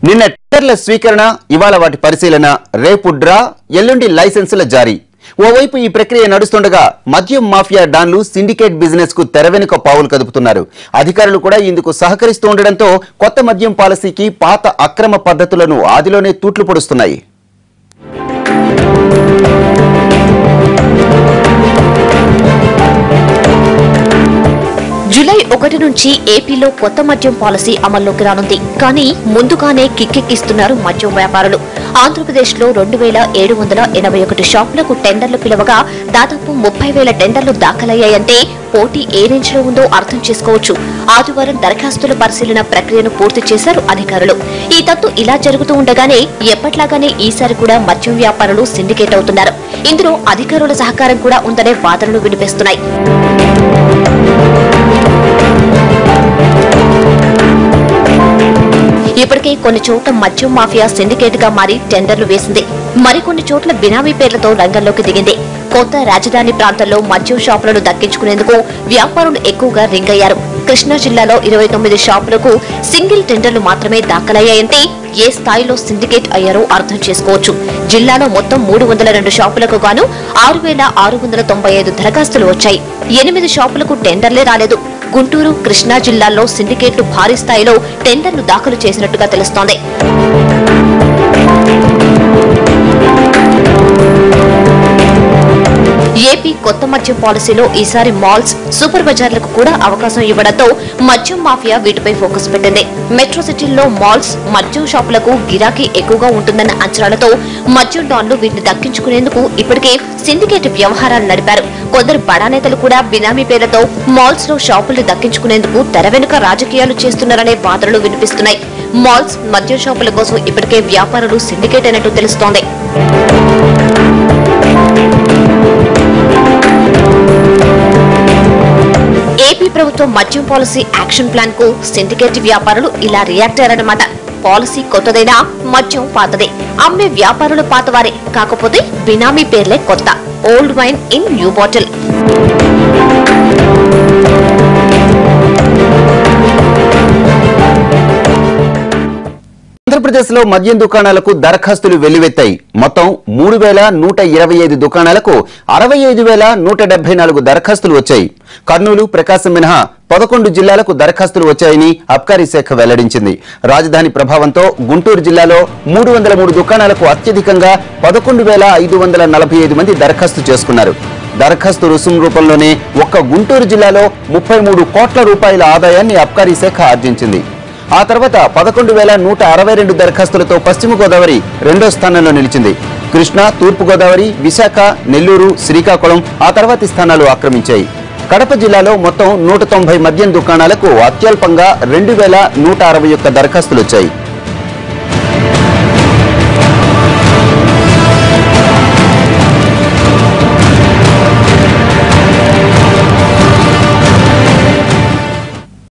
నిన్న టెండర్ల స్వీకరణ ఇవాళ వాటి పరిశీలన రేపు డ్రా ఎల్లుండి లైసెన్సుల జారీ ఓవైపు ఈ ప్రక్రియ నడుస్తుండగా మద్యం మాఫియా డాన్లు సిండికేట్ బిజినెస్ కు తెరవెనుక పావులు కదుపుతున్నారు అధికారులు కూడా ఇందుకు సహకరిస్తూ ఉండడంతో కొత్త మద్యం పాలసీకి పాత అక్రమ పద్ధతులను ఆదిలోనే తూట్లు పొడుస్తున్నాయి జూలై ఒకటి నుంచి ఏపీలో కొత్త మద్యం పాలసీ అమల్లోకి రానుంది కానీ ముందుగానే కిక్కెక్కిస్తున్నారు మద్యం వ్యాపారులు ఆంధ్రప్రదేశ్ లో రెండు వేల ఏడు వందల ఎనభై ఒకటి షాపులకు టెండర్లు పిలవగా దాదాపు ముప్పై వేల టెండర్లు దాఖలయ్యాయంటే పోటీ ఏ రేంజ్ లో ఉందో అర్థం చేసుకోవచ్చు ఆదివారం దరఖాస్తుల పరిశీలన ప్రక్రియను పూర్తి చేశారు అధికారులు ఈ తత్తు ఇలా జరుగుతూ ఉండగానే ఎప్పట్లాగానే ఈసారి కూడా మద్యం వ్యాపారులు సిండికేట్ అవుతున్నారు ఇందులో అధికారుల సహకారం కూడా ఉందనే వాదనలు వినిపిస్తున్నాయి ఇప్పటికే కొన్ని చోట్ల మద్యం మాఫియా సిండికేట్ గా మారి టెండర్లు వేసింది మరికొన్ని చోట్ల బినామీ పేర్లతో రంగంలోకి దిగింది కొత్త రాజధాని ప్రాంతంలో మద్యం షాపులను దక్కించుకునేందుకు వ్యాపారులు ఎక్కువగా రింగ్ అయ్యారు కృష్ణా జిల్లాలో ఇరవై తొమ్మిది షాపులకు సింగిల్ టెండర్లు మాత్రమే దాఖలయ్యాయంటే ఏ స్థాయిలో సిండికేట్ అయ్యారో అర్థం చేసుకోవచ్చు జిల్లాలో మొత్తం మూడు వందల రెండు షాపులకు గాను ఆరు వేల ఆరు వందల తొంభై ఐదు దరఖాస్తులు వచ్చాయి ఎనిమిది షాపులకు టెండర్లే రాలేదు గుంటూరు కృష్ణా జిల్లాల్లో సిండికేట్లు భారీ స్థాయిలో టెండర్లు దాఖలు చేసినట్టుగా తెలుస్తోంది ఏపీ కొత్త మద్యం పాలసీలో ఈసారి మాల్స్ సూపర్ బజార్లకు కూడా అవకాశం ఇవ్వడంతో మద్యం మాఫియా వీటిపై ఫోకస్ పెట్టింది మెట్రో సిటీల్లో మాల్స్ మద్యం షాపులకు గిరాకీ ఎక్కువగా ఉంటుందన్న అంచనాలతో మద్యం డాన్లు వీటిని దక్కించుకునేందుకు ఇప్పటికే సిండికేట్ వ్యవహారాలు నడిపారు కొందరు బడా నేతలు కూడా బినామీ పేర్లతో మాల్స్ లో షాపుల్ని దక్కించుకునేందుకు తెర వెనుక రాజకీయాలు చేస్తున్నారనే వాదనలు వినిపిస్తున్నాయి మాల్స్ మద్యం షాపుల కోసం ఇప్పటికే వ్యాపారులు సిండికేట్ అయినట్టు తెలుస్తోంది ఏపీ ప్రభుత్వం మద్యం పాలసీ యాక్షన్ ప్లాన్ కు సిండికేట్ వ్యాపారులు ఇలా రియాక్ట్ అయ్యారన్నమాట పాలసీ కొత్తదైనా మద్యం పాతదే అమ్మే వ్యాపారులు పాతవారే కాకపోతే బినామీ పేర్లే కొత్త old wine in new bottle ఆంధ్రప్రదేశ్లో మద్యం దుకాణాలకు దరఖాస్తులు వెల్లువెత్తాయి మొత్తం మూడు వేల నూట ఇరవై ఐదు దుకాణాలకు అరవై ఐదు వేల నూట డెబ్బై నాలుగు దరఖాస్తులు వచ్చాయి కర్నూలు ప్రకాశం మినహా పదకొండు జిల్లాలకు దరఖాస్తులు వచ్చాయని అబ్కారీ శాఖ వెల్లడించింది రాజధాని ప్రభావంతో గుంటూరు జిల్లాలో మూడు వందల మూడు దుకాణాలకు అత్యధికంగా పదకొండు వేల ఐదు వందల నలభై ఐదు మంది దరఖాస్తు చేసుకున్నారు దరఖాస్తు రుసుం రూపంలోనే ఒక్క గుంటూరు జిల్లాలో ముప్పై మూడు కోట్ల రూపాయల ఆదాయాన్ని అబ్కారీ శాఖ ఆర్జించింది ఆ తర్వాత పదకొండు వేల నూట అరవై రెండు దరఖాస్తులతో పశ్చిమ గోదావరి రెండో స్థానంలో నిలిచింది కృష్ణా తూర్పు గోదావరి విశాఖ నెల్లూరు శ్రీకాకుళం ఆ తర్వాతి స్థానాలు ఆక్రమించాయి కడప జిల్లాలో మొత్తం నూట తొంభై మద్యం దుకాణాలకు అత్యల్పంగా రెండు వేల నూట అరవై ఒక్క దరఖాస్తులు వచ్చాయి